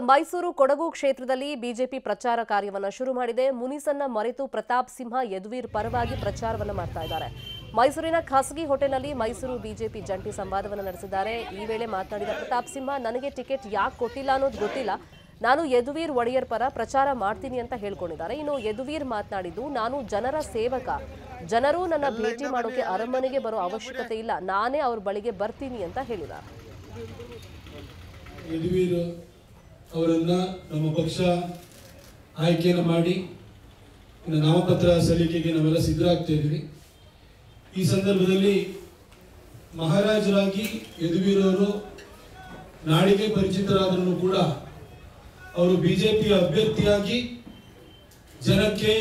ಮೈಸೂರು ಕೊಡಗು ಕ್ಷೇತ್ರದಲ್ಲಿ ಬಿಜೆಪಿ ಪ್ರಚಾರ ಕಾರ್ಯವನ್ನ ಶುರು ಮಾಡಿದೆ ಮುನಿಸನ್ನ ಮರೆತು ಪ್ರತಾಪ್ ಸಿಂಹ ಯದುವೀರ್ ಪರವಾಗಿ ಪ್ರಚಾರವನ್ನ ಮಾಡ್ತಾ ಇದ್ದಾರೆ ಮೈಸೂರಿನ ಖಾಸಗಿ ಹೋಟೆಲ್ನಲ್ಲಿ ಮೈಸೂರು ಬಿಜೆಪಿ ಜಂಟಿ ಸಂವಾದವನ್ನು ನಡೆಸಿದ್ದಾರೆ ಈ ವೇಳೆ ಮಾತನಾಡಿದ ಪ್ರತಾಪ್ ಸಿಂಹ ನನಗೆ ಟಿಕೆಟ್ ಯಾಕೆ ಕೊಟ್ಟಿಲ್ಲ ಅನ್ನೋದು ಗೊತ್ತಿಲ್ಲ ನಾನು ಯದುವೀರ್ ಒಡೆಯರ್ ಪರ ಪ್ರಚಾರ ಮಾಡ್ತೀನಿ ಅಂತ ಹೇಳ್ಕೊಂಡಿದ್ದಾರೆ ಇನ್ನು ಯದುವೀರ್ ಮಾತನಾಡಿದ್ದು ನಾನು ಜನರ ಸೇವಕ ಜನರು ನನ್ನ ಭೇಟಿ ಮಾಡೋಕೆ ಅರಮನೆಗೆ ಬರೋ ಅವಶ್ಯಕತೆ ಇಲ್ಲ ನಾನೇ ಅವ್ರ ಬಳಿಗೆ ಬರ್ತೀನಿ ಅಂತ ಹೇಳಿದ್ದಾರೆ ಯದುವೀರ್ ಅವರನ್ನ ನಮ್ಮ ಪಕ್ಷ ಆಯ್ಕೆಯನ್ನು ಮಾಡಿ ಇನ್ನು ನಾಮಪತ್ರ ಸಲ್ಲಿಕೆಗೆ ನಾವೆಲ್ಲ ಸಿದ್ಧರಾಗ್ತಾ ಇದ್ದೀವಿ ಈ ಸಂದರ್ಭದಲ್ಲಿ ಮಹಾರಾಜರಾಗಿ ಯದುವೀರ್ ಅವರು ನಾಡಿಗೆ ಪರಿಚಿತರಾದರೂ ಕೂಡ ಅವರು ಬಿಜೆಪಿಯ ಅಭ್ಯರ್ಥಿಯಾಗಿ ಜನಕ್ಕೆ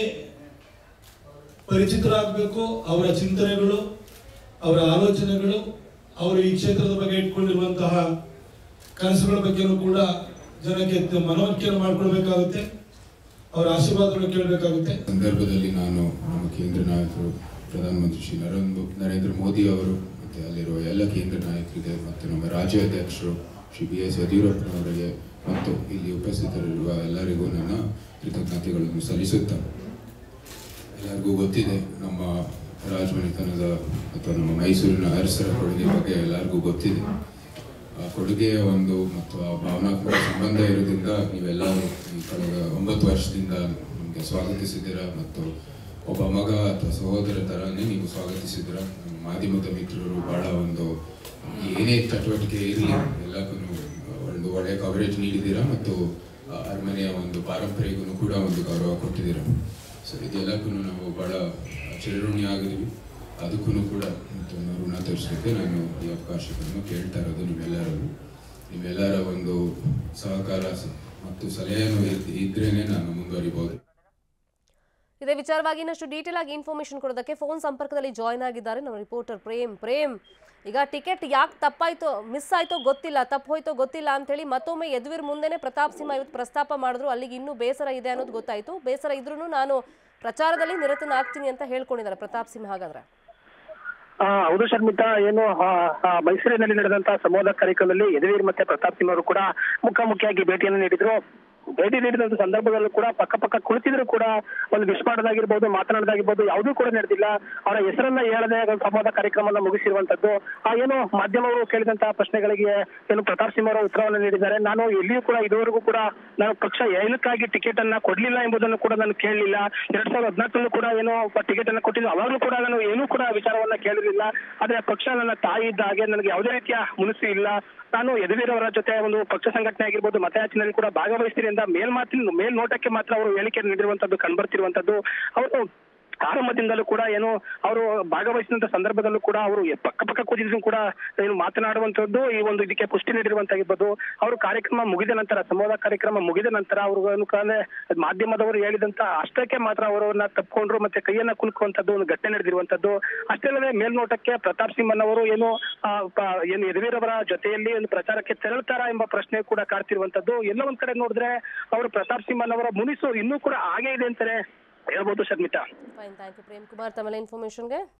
ಪರಿಚಿತರಾಗಬೇಕು ಅವರ ಚಿಂತನೆಗಳು ಅವರ ಆಲೋಚನೆಗಳು ಅವರು ಈ ಕ್ಷೇತ್ರದ ಬಗ್ಗೆ ಇಟ್ಕೊಂಡಿರುವಂತಹ ಕನಸುಗಳ ಬಗ್ಗೆನೂ ಕೂಡ ಜನಕ್ಕೆ ತ- ಮನವರಿಕೆಯನ್ನು ಮಾಡಿಕೊಡ್ಬೇಕಾಗುತ್ತೆ ಅವರ ಆಶೀರ್ವಾದವನ್ನು ಕೇಳಬೇಕಾಗುತ್ತೆ ಸಂದರ್ಭದಲ್ಲಿ ನಾನು ನಮ್ಮ ಕೇಂದ್ರ ನಾಯಕರು ಪ್ರಧಾನಮಂತ್ರಿ ಶ್ರೀ ನರೇಂದ್ರ ನರೇಂದ್ರ ಮೋದಿ ಅವರು ಮತ್ತು ಅಲ್ಲಿರುವ ಎಲ್ಲ ಕೇಂದ್ರ ನಾಯಕರಿಗೆ ಮತ್ತು ನಮ್ಮ ರಾಜ್ಯಾಧ್ಯಕ್ಷರು ಶ್ರೀ ಬಿ ಎಸ್ ಯಡಿಯೂರಪ್ಪನವರಿಗೆ ಮತ್ತು ಇಲ್ಲಿ ಉಪಸ್ಥಿತರಿರುವ ಎಲ್ಲರಿಗೂ ನನ್ನ ಕೃತಜ್ಞತೆಗಳನ್ನು ಸಲ್ಲಿಸುತ್ತಾ ಎಲ್ಲರಿಗೂ ಗೊತ್ತಿದೆ ನಮ್ಮ ರಾಜಮನೆತನದ ಅಥವಾ ನಮ್ಮ ಮೈಸೂರಿನ ಅರಸರ ಕೊಡುಗೆ ಬಗ್ಗೆ ಎಲ್ಲರಿಗೂ ಗೊತ್ತಿದೆ ಆ ಕೊಡುಗೆಯ ಒಂದು ಮತ್ತು ಆ ಭಾವನಾತ್ಮಕ ಸಂಬಂಧ ಇರೋದ್ರಿಂದ ನೀವೆಲ್ಲ ಈ ಕಳೆದ ಒಂಬತ್ತು ವರ್ಷದಿಂದ ನಮಗೆ ಸ್ವಾಗತಿಸಿದ್ದೀರಾ ಮತ್ತು ಒಬ್ಬ ಮಗ ಅಥವಾ ಸಹೋದರ ಥರನೇ ನೀವು ಸ್ವಾಗತಿಸಿದ್ದೀರಾ ನಮ್ಮ ಮಾಧ್ಯಮದ ಮಿತ್ರರು ಬಹಳ ಒಂದು ಏನೇ ಚಟುವಟಿಕೆ ಇರಲಿ ಎಲ್ಲಕ್ಕೂ ಒಂದು ಒಳ್ಳೆಯ ಕವರೇಜ್ ನೀಡಿದ್ದೀರಾ ಮತ್ತು ಆ ಅರಮನೆಯ ಒಂದು ಪಾರಂಪರೆಗೂ ಕೂಡ ಒಂದು ಗೌರವ ಕೊಟ್ಟಿದ್ದೀರಾ ಸೊ ಇದೆಲ್ಲಕ್ಕೂ ನಾವು ಬಹಳ ಚಿರಋಣಿ ಆಗಿದ್ದೀವಿ ಅದಕ್ಕೂ ಕೂಡ ಮತ್ತು ಋಣ ತೋರಿಸಲಿಕ್ಕೆ ನಾನು ಈ ಅವಕಾಶವನ್ನು ಕೇಳ್ತಾ ಇರೋದು ನಿಮ್ಮೆಲ್ಲರನ್ನು ನಿಮ್ಮೆಲ್ಲರ ಒಂದು ಸಹಕಾರ ಸ- ಮತ್ತು ಸಲಹೆಯನ್ನು ಇದ್- ಇದ್ರೇನೆ ನಾನು ಮುಂದುವರಿಬಹುದು ಇದೇ ವಿಚಾರವಾಗಿ ಇನ್ನಷ್ಟು ಡೀಟೇಲ್ ಆಗಿ ಇನ್ಫಾರ್ಮೇಶನ್ ಕೊಡೋದಕ್ಕೆ ಫೋನ್ ಸಂಪರ್ಕದಲ್ಲಿ ಜಾಯ್ನ್ ಆಗಿದ್ದಾರೆ ನಮ್ಮ ರಿಪೋರ್ಟರ್ ಪ್ರೇಮ್ ಪ್ರೇಮ್ ಈಗ ಟಿಕೆಟ್ ಯಾಕೆ ತಪ್ಪಾಯ್ತೋ ಮಿಸ್ ಆಯ್ತೋ ಗೊತ್ತಿಲ್ಲ ತಪ್ಪು ಹೋಯ್ತೋ ಗೊತ್ತಿಲ್ಲ ಅಂತ ಹೇಳಿ ಮತ್ತೊಮ್ಮೆ ಯದುವೀರ್ ಮುಂದೆನೆ ಪ್ರತಾಪ್ ಸಿಂಹ ಇವತ್ತು ಪ್ರಸ್ತಾಪ ಮಾಡಿದ್ರು ಅಲ್ಲಿಗೆ ಇನ್ನೂ ಬೇಸರ ಇದೆ ಅನ್ನೋದು ಗೊತ್ತಾಯ್ತು ಬೇಸರ ಇದ್ರೂ ನಾನು ಪ್ರಚಾರದಲ್ಲಿ ನಿರತನಾಗ್ತೀನಿ ಅಂತ ಹೇಳ್ಕೊಂಡಿದ್ದಾರೆ ಪ್ರತಾಪ್ ಸಿಂಹ ಹಾಗಾದ್ರೆ ಆ, ಹೌದು ಶರ್ಮಿತಾ ಏನು ಆ, ಆ, ಮೈಸೂರಿನಲ್ಲಿ ನಡೆದಂತಹ ಸಂವಾದ ಕಾರ್ಯಕ್ರಮದಲ್ಲಿ ಯದುವೀರ್ ಮತ್ತೆ ಪ್ರತಾಪ್ ಸಿಂಗ್ ಅವರು ಕೂಡ ಮುಖಾಮುಖಿಯಾಗಿ ಭೇಟಿಯನ್ನು ನೀಡಿದ್ರು ಭೇಟಿ ನೀಡಿದಂತ ಸಂದರ್ಭದಲ್ಲೂ ಕೂಡ ಪಕ್ಕ ಪಕ್ಕ ಕುಳಿತಿದ್ರು ಕೂಡ ಒಂದು ವಿಶ್ ಮಾಡೋದಾಗಿರ್ಬೋದು ಮಾತನಾಡೋದಾಗಿರ್ಬೋದು ಯಾವುದೂ ಕೂಡ ನಡೆದಿಲ್ಲ ಅವರ ಹೆಸರನ್ನ ಹೇಳದೆ ಒಂದು ಸಂವಾದ ಕಾರ್ಯಕ್ರಮವನ್ನು ಮುಗಿಸಿರುವಂತದ್ದು ಆ ಏನು ಮಾಧ್ಯಮಗಳು ಕೇಳಿದಂತಹ ಪ್ರಶ್ನೆಗಳಿಗೆ ಏನು ಪ್ರತಾಪ್ ಸಿಂಗ್ ಅವರು ಉತ್ತರವನ್ನು ನೀಡಿದ್ದಾರೆ ನಾನು ಎಲ್ಲಿಯೂ ಕೂಡ ಇದುವರೆಗೂ ಕೂಡ ನಾನು ಪಕ್ಷ ಏನಕ್ಕಾಗಿ ಟಿಕೆಟ್ ಅನ್ನ ಕೊಡ್ಲಿಲ್ಲ ಎಂಬುದನ್ನು ಕೂಡ ನಾನು ಕೇಳಲಿಲ್ಲ ಎರಡ್ ಸಾವಿರದ ಹದಿನಾಲ್ಕರಲ್ಲೂ ಕೂಡ ಏನು ಟಿಕೆಟ್ ಅನ್ನ ಕೊಟ್ಟಿದ್ದು ಅವಾಗಲೂ ಕೂಡ ನಾನು ಏನೂ ಕೂಡ ವಿಚಾರವನ್ನ ಕೇಳಿರಲಿಲ್ಲ ಆದ್ರೆ ಪಕ್ಷ ನನ್ನ ತಾಯಿ ಇದ್ದ ಹಾಗೆ ನನಗೆ ಯಾವುದೇ ರೀತಿಯ ಮುನಿಸು ಇಲ್ಲ ನಾನು ಯದುವೀರ್ ಅವರ ಜೊತೆ ಒಂದು ಪಕ್ಷ ಸಂಘಟನೆ ಆಗಿರ್ಬೋದು ಮತಯಾಚನೆಯಲ್ಲಿ ಕೂಡ ಭಾಗವಹಿಸ್ತೀನಿ ಅಂತ ಮೇಲ್ಮಾತಿನ ಮೇಲ್ನೋಟಕ್ಕೆ ಮಾತ್ರ ಅವರು ಹೇಳಿಕೆ ನೀಡಿರುವಂತದ್ದು ಕಂಡುಬರ್ತಿರುವಂತದ್ದು ಅವರು ಆರಂಭದಿಂದಲೂ ಕೂಡ ಏನು ಅವರು ಭಾಗವಹಿಸಿದಂತ ಸಂದರ್ಭದಲ್ಲೂ ಕೂಡ ಅವರು ಪಕ್ಕ ಪಕ್ಕ ಕೂತಿದ್ರು ಕೂಡ ಏನು ಮಾತನಾಡುವಂತದ್ದು ಈ ಒಂದು ಇದಕ್ಕೆ ಪುಷ್ಟಿ ನೀಡಿರುವಂತಾಗಿರ್ಬೋದು ಅವರು ಕಾರ್ಯಕ್ರಮ ಮುಗಿದ ನಂತರ ಸಂವಾದ ಕಾರ್ಯಕ್ರಮ ಮುಗಿದ ನಂತರ ಅವರು ಮಾಧ್ಯಮದವರು ಹೇಳಿದಂತ ಅಷ್ಟಕ್ಕೆ ಮಾತ್ರ ಅವರನ್ನ ತಪ್ಪಿಕೊಂಡ್ರು ಮತ್ತೆ ಕೈಯನ್ನ ಕುಲ್ಕುವಂತದ್ದು ಒಂದು ಘಟನೆ ನಡೆದಿರುವಂತದ್ದು ಅಷ್ಟೇ ಅಲ್ಲದೆ ಮೇಲ್ನೋಟಕ್ಕೆ ಪ್ರತಾಪ್ ಸಿಂಹನವರು ಏನು ಆ, ಪ- ಏನು ಯದುವೀರ್ ಅವರ ಜೊತೆಯಲ್ಲಿ ಒಂದು ಪ್ರಚಾರಕ್ಕೆ ತೆರಳ್ತಾರಾ ಎಂಬ ಪ್ರಶ್ನೆ ಕೂಡ ಕಾಡ್ತಿರುವಂತದ್ದು ಎಲ್ಲ ಒಂದ್ ಕಡೆ ನೋಡಿದ್ರೆ ಅವರು ಪ್ರತಾಪ್ ಸಿಂಹನವರ ಮುನಿಸು ಇನ್ನೂ ಕೂಡ ಹಾಗೆ ಇದೆ ಅಂತಾನೆ ಹೇಳ್ಬೋದು Sharmitha fine thank you Prem Kumar ತಮ್ಮೆಲ್ಲ ಇನ್ಫಾರ್ಮೇಶನ್ಗೆ